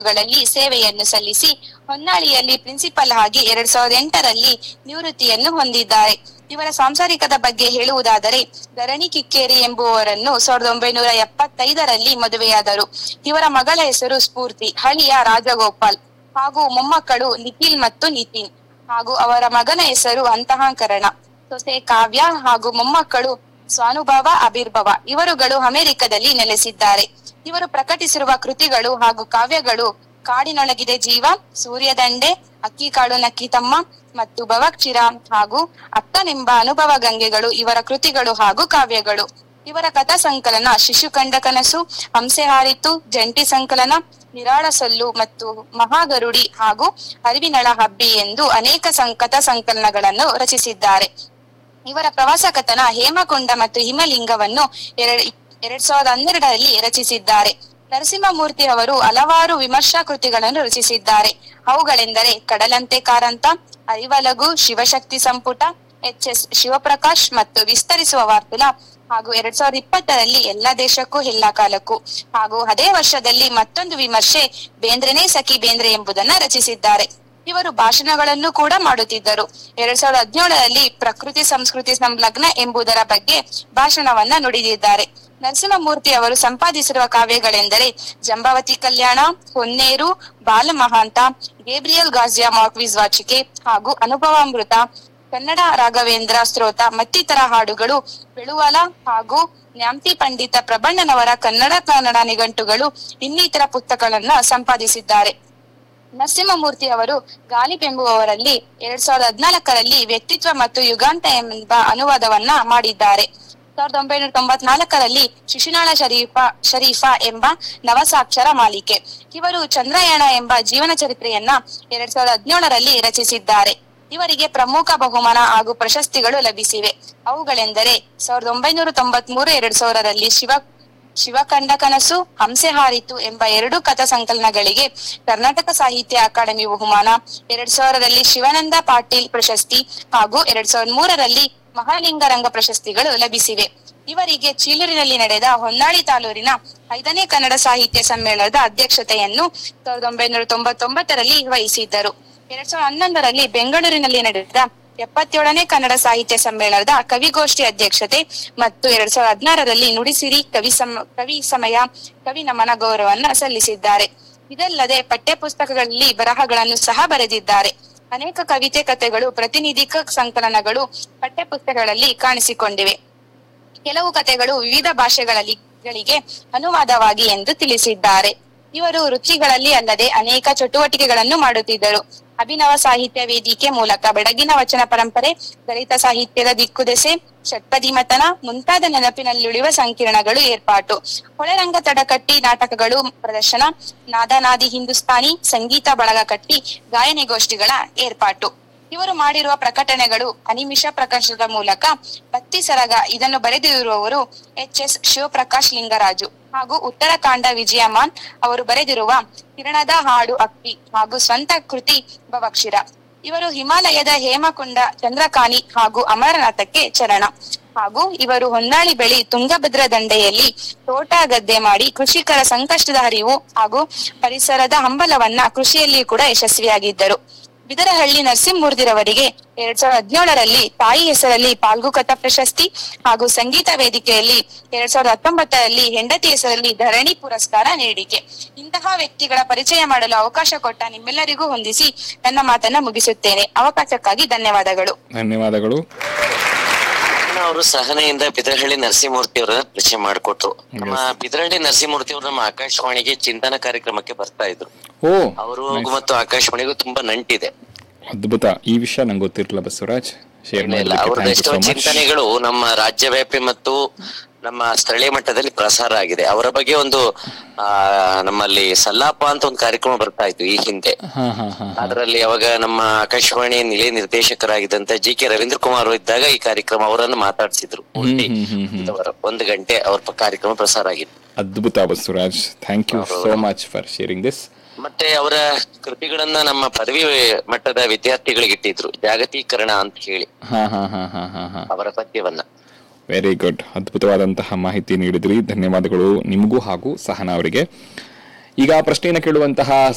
ಗಳಲ್ಲಿ ಸೇವೆಯನ್ನು ಸಲ್ಲಿಸಿ ಹೊನ್ನಾಳಿಯಲ್ಲಿ ಪ್ರಿನ್ಸಿಪಲ್ ಆಗಿ ಎರಡ್ ಸಾವಿರದ ಎಂಟರಲ್ಲಿ ನಿವೃತ್ತಿಯನ್ನು ಹೊಂದಿದ್ದಾರೆ ಇವರ ಸಾಂಸಾರಿಕದ ಬಗ್ಗೆ ಹೇಳುವುದಾದರೆ ಧರಣಿ ಕಿಕ್ಕೇರಿ ಎಂಬುವವರನ್ನು ಸಾವಿರದ ಒಂಬೈನೂರ ಎಪ್ಪತ್ತೈದರಲ್ಲಿ ಮದುವೆಯಾದರು ಇವರ ಮಗಳ ಹೆಸರು ಸ್ಫೂರ್ತಿ ಹಳಿಯ ರಾಜಗೋಪಾಲ್ ಹಾಗೂ ಮೊಮ್ಮಕ್ಕಳು ನಿಖಿಲ್ ಮತ್ತು ನಿತಿನ್ ಹಾಗೂ ಅವರ ಮಗನ ಹೆಸರು ಅಂತಃಕರಣ ಸೊಸೆ ಕಾವ್ಯ ಹಾಗೂ ಮೊಮ್ಮಕ್ಕಳು ಸ್ವಾನುಭವ ಅಭಿರ್ಭವ ಇವರುಗಳು ಅಮೆರಿಕದಲ್ಲಿ ನೆಲೆಸಿದ್ದಾರೆ ಇವರು ಪ್ರಕಟಿಸಿರುವ ಕೃತಿಗಳು ಹಾಗೂ ಕಾವ್ಯಗಳು ಕಾಡಿನೊಳಗಿದೆ ಜೀವ ಸೂರ್ಯದಂಡೆ ಅಕ್ಕಿ ಕಾಳು ನಕ್ಕಿತಮ್ಮ ಮತ್ತು ಭವಕ್ಷಿರ ಹಾಗೂ ಅಕ್ಕನೆಂಬ ಅನುಭವ ಗಂಗೆಗಳು ಇವರ ಕೃತಿಗಳು ಹಾಗೂ ಕಾವ್ಯಗಳು ಇವರ ಕಥಾ ಸಂಕಲನ ಶಿಶು ಕಂಡ ಕನಸು ಹಂಸೆ ಹಾರಿತು ಜಂಟಿ ಸಂಕಲನ ನಿರಾಳ ಸೊಲ್ಲು ಮತ್ತು ಮಹಾಗರುಡಿ ಹಾಗೂ ಅರಿವಿನಳ ಹಬ್ಬಿ ಎಂದು ಅನೇಕ ಸಂ- ಕಥಾ ಸಂಕಲನಗಳನ್ನು ರಚಿಸಿದ್ದಾರೆ ಇವರ ಪ್ರವಾಸ ಕಥನ ಹೇಮಕೊಂಡ ಮತ್ತು ಹಿಮಲಿಂಗವನ್ನು ಎರಡ್ ಎರಡ್ ಸಾವಿರದ ಹನ್ನೆರಡರಲ್ಲಿ ರಚಿಸಿದ್ದಾರೆ ನರಸಿಂಹಮೂರ್ತಿ ಅವರು ಹಲವಾರು ವಿಮರ್ಶಾ ಕೃತಿಗಳನ್ನು ರಚಿಸಿದ್ದಾರೆ ಅವುಗಳೆಂದರೆ ಕಡಲಂತೆ ಕಾರಂತ ಅರಿವಲಗು ಶಿವಶಕ್ತಿ ಸಂಪುಟ ಎಚ್ ಎಸ್ ಶಿವಪ್ರಕಾಶ್ ಮತ್ತು ವಿಸ್ತರಿಸುವ ವಾರ್ತುಲ ಹಾಗೂ ಎರಡ್ ಸಾವಿರದ ಇಪ್ಪತ್ತರಲ್ಲಿ ಎಲ್ಲ ದೇಶಕ್ಕೂ ಎಲ್ಲ ಕಾಲಕ್ಕೂ ಹಾಗೂ ಅದೇ ವರ್ಷದಲ್ಲಿ ಮತ್ತೊಂದು ವಿಮರ್ಶೆ ಬೇಂದ್ರೆನೇ ಸಖಿ ಬೇಂದ್ರೆ ಎಂಬುದನ್ನ ರಚಿಸಿದ್ದಾರೆ ಇವರು ಭಾಷಣಗಳನ್ನು ಕೂಡ ಮಾಡುತ್ತಿದ್ದರು ಎರಡ್ ಸಾವಿರದ ಹದಿನೇಳರಲ್ಲಿ ಪ್ರಕೃತಿ ಸಂಸ್ಕೃತಿ ಸಂಲಗ್ನ ಎಂಬುದರ ಬಗ್ಗೆ ಭಾಷಣವನ್ನ ನುಡಿದಿದ್ದಾರೆ ನರಸಿಂಹಮೂರ್ತಿ ಅವರು ಸಂಪಾದಿಸಿರುವ ಕಾವ್ಯಗಳೆಂದರೆ ಜಂಬಾವತಿ ಕಲ್ಯಾಣ ಹೊನ್ನೇರು ಬಾಲಮಹಾಂತ ಗೇಬ್ರಿಯಲ್ ಗಾಜಿಯಾ ಮಾರ್ಕ್ವಿಸ್ ವಾಚಿಕೆ ಹಾಗೂ ಅನುಭವಾಮೃತ ಕನ್ನಡ ರಾಘವೇಂದ್ರ ಸ್ತೋತ್ರ ಮತ್ತಿತರ ಹಾಡುಗಳು ಬೆಳುವಲ ಹಾಗೂ ನ್ಯಾಮ್ತಿ ಪಂಡಿತ ಪ್ರಬಣ್ಣನವರ ಕನ್ನಡ ಕನ್ನಡ ನಿಘಂಟುಗಳು ಇನ್ನಿತರ ಪುಸ್ತಕಗಳನ್ನ ಸಂಪಾದಿಸಿದ್ದಾರೆ ನರಸಿಂಹಮೂರ್ತಿ ಅವರು ಗಾಲಿಬ್ ಎಂಬುವವರಲ್ಲಿ ಎರಡ್ ಸಾವಿರದ ಹದಿನಾಲ್ಕರಲ್ಲಿ ವ್ಯಕ್ತಿತ್ವ ಮತ್ತು ಯುಗಾಂತ ಎಂಬ ಅನುವಾದವನ್ನ ಮಾಡಿದ್ದಾರೆ ಸಾವಿರದ ಒಂಬೈನೂರ ತೊಂಬತ್ನಾಲ್ಕರಲ್ಲಿ ಶಿಶುನಾಳ ಶರೀಫ ಶರೀಫಾ ಎಂಬ ನವಸಾಕ್ಷರ ಮಾಲಿಕೆ ಇವರು ಚಂದ್ರಯಾನ ಎಂಬ ಜೀವನ ಚರಿತ್ರೆಯನ್ನ ಎರಡ್ ಸಾವಿರದ ಹದಿನೇಳರಲ್ಲಿ ರಚಿಸಿದ್ದಾರೆ ಇವರಿಗೆ ಪ್ರಮುಖ ಬಹುಮಾನ ಹಾಗೂ ಪ್ರಶಸ್ತಿಗಳು ಲಭಿಸಿವೆ ಅವುಗಳೆಂದರೆ ಸಾವಿರದ ಒಂಬೈನೂರ ತೊಂಬತ್ ಮೂರು ಎರಡ್ ಸಾವಿರರಲ್ಲಿ ಶಿವ ಶಿವಕಂಡ ಕನಸು ಹಂಸೆ ಹಾರಿತು ಎಂಬ ಎರಡು ಕಥಾ ಸಂಕಲನಗಳಿಗೆ ಕರ್ನಾಟಕ ಸಾಹಿತ್ಯ ಅಕಾಡೆಮಿ ಬಹುಮಾನ ಎರಡ್ ಸಾವಿರದಲ್ಲಿ ಶಿವಾನಂದ ಪಾಟೀಲ್ ಪ್ರಶಸ್ತಿ ಹಾಗೂ ಎರಡ್ ಸಾವಿರದ ಮೂರರಲ್ಲಿ ಮಹಾಲಿಂಗರಂಗ ಪ್ರಶಸ್ತಿಗಳು ಲಭಿಸಿವೆ ಇವರಿಗೆ ಚೀಲೂರಿನಲ್ಲಿ ನಡೆದ ಹೊನ್ನಾಳಿ ತಾಲೂರಿನ ಐದನೇ ಕನ್ನಡ ಸಾಹಿತ್ಯ ಸಮ್ಮೇಳನದ ಅಧ್ಯಕ್ಷತೆಯನ್ನು ಸಾವಿರದ ಒಂಬೈನೂರ ತೊಂಬತ್ತೊಂಬತ್ತರಲ್ಲಿ ವಹಿಸಿದ್ದರು ಎರಡ್ ಸಾವಿರದ ಹನ್ನೊಂದರಲ್ಲಿ ಬೆಂಗಳೂರಿನಲ್ಲಿ ನಡೆದ ಎಪ್ಪತ್ತೇಳನೇ ಕನ್ನಡ ಸಾಹಿತ್ಯ ಸಮ್ಮೇಳನದ ಕವಿಗೋಷ್ಠಿ ಅಧ್ಯಕ್ಷತೆ ಮತ್ತು ಎರಡ್ ಸಾವಿರದ ಹದಿನಾರರಲ್ಲಿ ನುಡಿಸಿರಿ ಕವಿ ಸಮ ಕವಿ ಸಮಯ ಕವಿ ನಮನ ಗೌರವವನ್ನ ಸಲ್ಲಿಸಿದ್ದಾರೆ ಇದಲ್ಲದೆ ಪಠ್ಯಪುಸ್ತಕಗಳಲ್ಲಿ ಬರಹಗಳನ್ನು ಸಹ ಬರೆದಿದ್ದಾರೆ ಅನೇಕ ಕವಿತೆ ಕಥೆಗಳು ಪ್ರತಿನಿಧಿಕ ಸಂಕಲನಗಳು ಪಠ್ಯಪುಸ್ತಕಗಳಲ್ಲಿ ಕಾಣಿಸಿಕೊಂಡಿವೆ ಕೆಲವು ಕಥೆಗಳು ವಿವಿಧ ಭಾಷೆಗಳಲ್ಲಿ ಗಳಿಗೆ ಅನುವಾದವಾಗಿ ಎಂದು ತಿಳಿಸಿದ್ದಾರೆ ಇವರು ವೃತ್ತಿಗಳಲ್ಲಿ ಅಲ್ಲದೆ ಅನೇಕ ಚಟುವಟಿಕೆಗಳನ್ನು ಮಾಡುತ್ತಿದ್ದರು ಅಭಿನವ ಸಾಹಿತ್ಯ ವೇದಿಕೆ ಮೂಲಕ ಬೆಡಗಿನ ವಚನ ಪರಂಪರೆ ದಲಿತ ಸಾಹಿತ್ಯದ ದಿಕ್ಕುದೆಸೆ ಷಟ್ಪದಿ ಮತನ ಮುಂತಾದ ನೆನಪಿನಲ್ಲುಳಿಯುವ ಸಂಕಿರಣಗಳು ಏರ್ಪಾಟು ಹೊಳೆರಂಗ ತಡಕಟ್ಟಿ ನಾಟಕಗಳು ಪ್ರದರ್ಶನ ನಾದನಾದಿ ಹಿಂದೂಸ್ತಾನಿ ಸಂಗೀತ ಬಳಗ ಕಟ್ಟಿ ಗಾಯನಗೋಷ್ಠಿಗಳ ಏರ್ಪಾಟು ಇವರು ಮಾಡಿರುವ ಪ್ರಕಟಣೆಗಳು ಅನಿಮಿಷ ಪ್ರಕಾಶದ ಮೂಲಕ ಬತ್ತಿ ಸರಗ ಇದನ್ನು ಬರೆದಿರುವವರು ಎಚ್ ಎಸ್ ಶಿವಪ್ರಕಾಶ್ ಲಿಂಗರಾಜು ಹಾಗೂ ಉತ್ತರಾಖಂಡ ವಿಜಯಮಾನ್ ಅವರು ಬರೆದಿರುವ ಕಿರಣದ ಹಾಡು ಅಕ್ಕಿ ಹಾಗೂ ಸ್ವಂತ ಕೃತಿ ಭವಕ್ಷಿರ ಇವರು ಹಿಮಾಲಯದ ಹೇಮಕುಂಡ ಚಂದ್ರಕಾನಿ ಹಾಗೂ ಅಮರನಾಥಕ್ಕೆ ಚರಣ ಹಾಗೂ ಇವರು ಹೊನ್ನಾಳಿ ಬಳಿ ತುಂಗಭದ್ರಾ ದಂಡೆಯಲ್ಲಿ ತೋಟ ಗದ್ದೆ ಮಾಡಿ ಕೃಷಿಕರ ಸಂಕಷ್ಟದ ಹರಿವು ಹಾಗೂ ಪರಿಸರದ ಹಂಬಲವನ್ನ ಕೃಷಿಯಲ್ಲಿ ಕೂಡ ಯಶಸ್ವಿಯಾಗಿದ್ದರು ಬಿದರಹಳ್ಳಿ ನರಸಿಂಹಮೂರ್ತಿರವರಿಗೆ ಎರಡ್ ಸಾವಿರದ ಹದಿನೇಳರಲ್ಲಿ ತಾಯಿ ಹೆಸರಲ್ಲಿ ಪಾಲ್ಗುಕಥಾ ಪ್ರಶಸ್ತಿ ಹಾಗೂ ಸಂಗೀತ ವೇದಿಕೆಯಲ್ಲಿ ಎರಡ್ ಸಾವಿರದ ಹತ್ತೊಂಬತ್ತರಲ್ಲಿ ಹೆಂಡತಿ ಹೆಸರಲ್ಲಿ ಧರಣಿ ಪುರಸ್ಕಾರ ನೀಡಿಕೆ ಇಂತಹ ವ್ಯಕ್ತಿಗಳ ಪರಿಚಯ ಮಾಡಲು ಅವಕಾಶ ಕೊಟ್ಟ ನಿಮ್ಮೆಲ್ಲರಿಗೂ ಹೊಂದಿಸಿ ನನ್ನ ಮಾತನ್ನ ಮುಗಿಸುತ್ತೇನೆ ಅವಕಾಶಕ್ಕಾಗಿ ಧನ್ಯವಾದಗಳು ಧನ್ಯವಾದಗಳು ಅವರು ಸಹನೆಯಿಂದ ಬಿದರಹಳ್ಳಿ ನರಸಿಂಹಮೂರ್ತಿ ಅವರನ್ನ ಪರಿಚಯ ಮಾಡಿಕೊಟ್ರು ನಮ್ಮ ಬಿದರಹಳ್ಳಿ ನರಸಿಂಹಮೂರ್ತಿ ಅವರು ನಮ್ಮ ಆಕಾಶವಾಣಿಗೆ ಚಿಂತನ ಕಾರ್ಯಕ್ರಮಕ್ಕೆ ಬರ್ತಾ ಇದ್ರು ಓ ಅವರು ಮತ್ತು ಆಕಾಶವಾಣಿಗೂ ತುಂಬಾ ನಂಟಿದೆ ಅದ್ಭುತ ಈ ವಿಷಯ ನಂಗೆ ಗೊತ್ತಿರಲಿಲ್ಲ ಬಸವರಾಜ್ ಶೇರ್ ಇಲ್ಲ, ಇಲ್ಲ ಮಾಡೋದಕ್ಕೆ ಅವ್ರದ್ದು ಥ್ಯಾಂಕ್ ಯು ಎಷ್ಟೋ ಸೋ ಮಚ್ ಚಿಂತನೆಗಳು ನಮ್ಮ ರಾಜ್ಯವ್ಯಾಪಿ ಮತ್ತು ನಮ್ಮ ಸ್ಥಳೀಯ ಮಟ್ಟದಲ್ಲಿ ಪ್ರಸಾರ ಆಗಿದೆ ಅವರ ಬಗ್ಗೆ ಒಂದು ಆ ನಮ್ಮಲ್ಲಿ ಸಲ್ಲಾಪ ಅಂತ ಒಂದು ಕಾರ್ಯಕ್ರಮ ಬರ್ತಾ ಇತ್ತು ಈ ಹಿಂದೆ ಹಾ ಹಾ ಹಾ ಅದರಲ್ಲಿ ಅವಾಗ ನಮ್ಮ ಆಕಾಶವಾಣಿ ನಿಲಯ ನಿರ್ದೇಶಕರಾಗಿದ್ದಂತ ಜಿ ಕೆ ರವೀಂದ್ರ ಕುಮಾರ್ ಅವರು ಇದ್ದಾಗ ಈ ಕಾರ್ಯಕ್ರಮ ಅವರನ್ನು ಮಾತಾಡ್ಸಿದ್ರು ಪೂರ್ತಿ ಹ್ಮ್, ಹ್ಮ್, ಹ್ಮ್. ಒಂದವರ- ಒಂದು ಗಂಟೆ ಅವ್ರ ಪ- ಕಾರ್ಯಕ್ರಮ ಪ್ರಸಾರ ಆಗಿತ್ತು ಅದ್ಭುತ Basavaraj thank you so much for sharing this ಮತ್ತೆ ಅವರ ಕೃತಿಗಳನ್ನ ನಮ್ಮ ಪದವಿ ಮಟ್ಟದ ವಿದ್ಯಾರ್ಥಿಗಳಿಗೆ ಇಟ್ಟಿದ್ರು ಜಾಗತೀಕರಣ ಅಂತ ಹೇಳಿ ಹಾ ಹಾ ಹಾ ಹಾ ಹಾ ಹಾ ಅವರ ಪದ್ಯವನ್ನ ವೆರಿ ಗುಡ್ ಅದ್ಭುತವಾದಂತಹ ಮಾಹಿತಿ ನೀಡಿದ್ರಿ ಧನ್ಯವಾದಗಳು ನಿಮಗೂ ಹಾಗೂ ಸಹನಾ ಅವರಿಗೆ ಈಗ ಪ್ರಶ್ನೆಯನ್ನು ಕೇಳುವಂತಹ